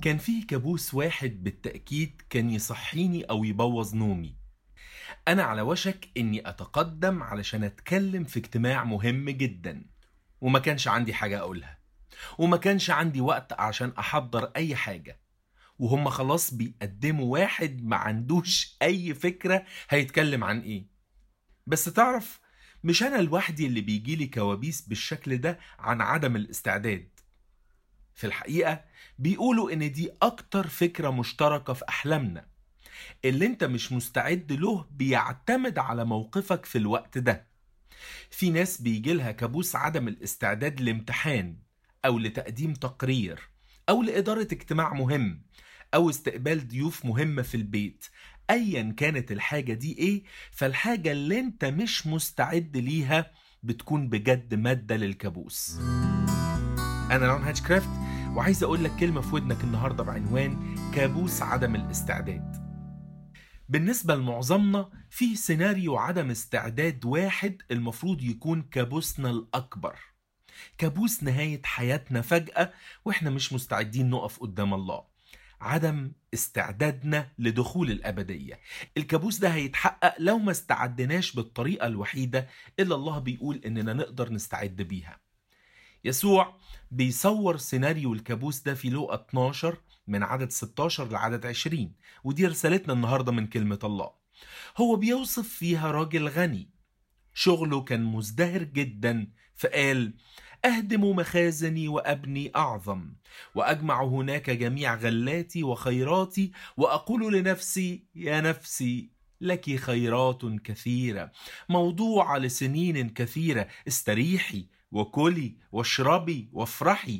كان فيه كابوس واحد بالتأكيد كان يصحيني أو يبوظ نومي أنا على وشك إني أتقدم علشان أتكلم في اجتماع مهم جدا وما كانش عندي حاجة أقولها وما كانش عندي وقت عشان أحضر أي حاجة وهم خلاص بيقدموا واحد ما عندوش أي فكرة هيتكلم عن إيه بس تعرف مش أنا لوحدي اللي بيجيلي كوابيس بالشكل ده عن عدم الاستعداد في الحقيقة بيقولوا إن دي أكتر فكرة مشتركة في أحلامنا اللي أنت مش مستعد له بيعتمد على موقفك في الوقت ده في ناس بيجيلها كابوس عدم الاستعداد لامتحان أو لتقديم تقرير أو لإدارة اجتماع مهم أو استقبال ضيوف مهمة في البيت أيا كانت الحاجة دي إيه فالحاجة اللي أنت مش مستعد ليها بتكون بجد مادة للكابوس أنا رون هاتشكرافت وعايز أقول لك كلمة في ودنك النهاردة بعنوان كابوس عدم الاستعداد بالنسبة لمعظمنا في سيناريو عدم استعداد واحد المفروض يكون كابوسنا الأكبر كابوس نهاية حياتنا فجأة وإحنا مش مستعدين نقف قدام الله عدم استعدادنا لدخول الأبدية الكابوس ده هيتحقق لو ما استعدناش بالطريقة الوحيدة اللي الله بيقول إننا نقدر نستعد بيها يسوع بيصور سيناريو الكابوس ده في لوقا 12 من عدد 16 لعدد 20 ودي رسالتنا النهارده من كلمة الله هو بيوصف فيها راجل غني شغله كان مزدهر جدا فقال أهدم مخازني وأبني أعظم وأجمع هناك جميع غلاتي وخيراتي وأقول لنفسي يا نفسي لك خيرات كثيرة موضوعة لسنين كثيرة استريحي وكلي واشربي وافرحي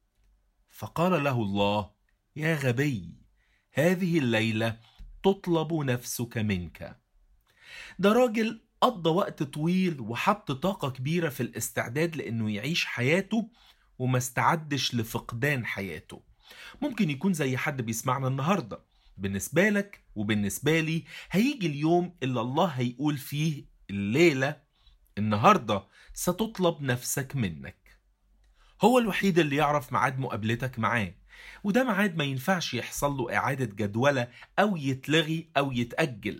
فقال له الله يا غبي هذه الليلة تطلب نفسك منك ده راجل قضى وقت طويل وحط طاقة كبيرة في الاستعداد لأنه يعيش حياته وما استعدش لفقدان حياته ممكن يكون زي حد بيسمعنا النهاردة بالنسبة لك وبالنسبة لي هيجي اليوم اللي الله هيقول فيه الليلة النهاردة ستطلب نفسك منك هو الوحيد اللي يعرف ميعاد مقابلتك معاه وده ميعاد ما ينفعش يحصل له إعادة جدولة أو يتلغي أو يتأجل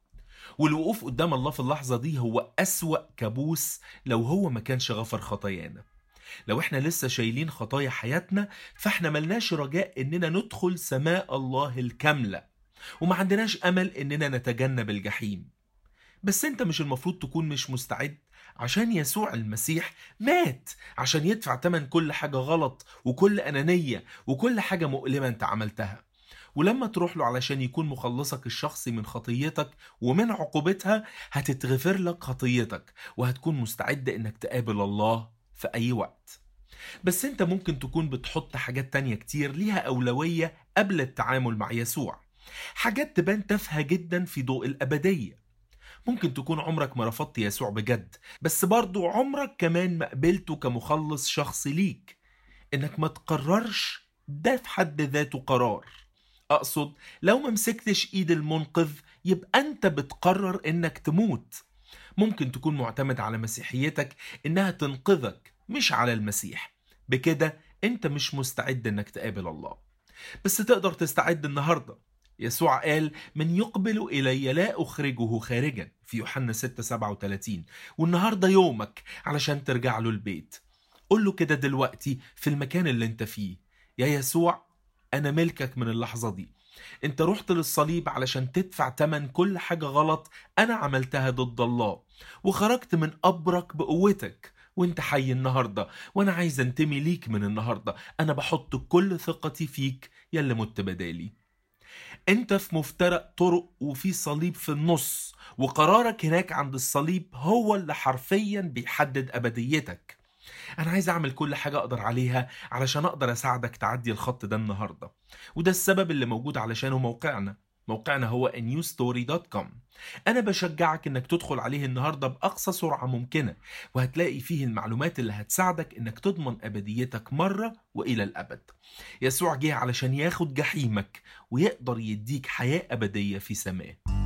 والوقوف قدام الله في اللحظة دي هو أسوأ كابوس لو هو ما كانش غفر خطايانا لو احنا لسه شايلين خطايا حياتنا فاحنا ملناش رجاء اننا ندخل سماء الله الكاملة وما عندناش امل اننا نتجنب الجحيم بس انت مش المفروض تكون مش مستعد عشان يسوع المسيح مات عشان يدفع تمن كل حاجة غلط وكل أنانية وكل حاجة مؤلمة انت عملتها ولما تروح له علشان يكون مخلصك الشخصي من خطيتك ومن عقوبتها هتتغفر لك خطيتك وهتكون مستعد انك تقابل الله في اي وقت بس انت ممكن تكون بتحط حاجات تانية كتير ليها أولوية قبل التعامل مع يسوع حاجات تبان تافهة جدا في ضوء الأبدية ممكن تكون عمرك ما رفضت يسوع بجد بس برضو عمرك كمان ما قبلته كمخلص شخصي ليك انك ما تقررش ده في حد ذاته قرار اقصد لو ما مسكتش ايد المنقذ يبقى انت بتقرر انك تموت ممكن تكون معتمد على مسيحيتك انها تنقذك مش على المسيح بكده انت مش مستعد انك تقابل الله بس تقدر تستعد النهارده يسوع قال من يقبل إلي لا أخرجه خارجا في يوحنا 6 37 والنهاردة يومك علشان ترجع له البيت قول له كده دلوقتي في المكان اللي انت فيه يا يسوع أنا ملكك من اللحظة دي انت رحت للصليب علشان تدفع تمن كل حاجة غلط أنا عملتها ضد الله وخرجت من قبرك بقوتك وانت حي النهاردة وانا عايز انتمي ليك من النهاردة انا بحط كل ثقتي فيك يلي مت بدالي انت في مفترق طرق وفي صليب في النص وقرارك هناك عند الصليب هو اللي حرفيا بيحدد ابديتك انا عايز اعمل كل حاجه اقدر عليها علشان اقدر اساعدك تعدي الخط ده النهارده وده السبب اللي موجود علشانه موقعنا موقعنا هو newstory.com أنا بشجعك إنك تدخل عليه النهاردة بأقصى سرعة ممكنة وهتلاقي فيه المعلومات اللي هتساعدك إنك تضمن أبديتك مرة وإلى الأبد يسوع جه علشان ياخد جحيمك ويقدر يديك حياة أبدية في سماه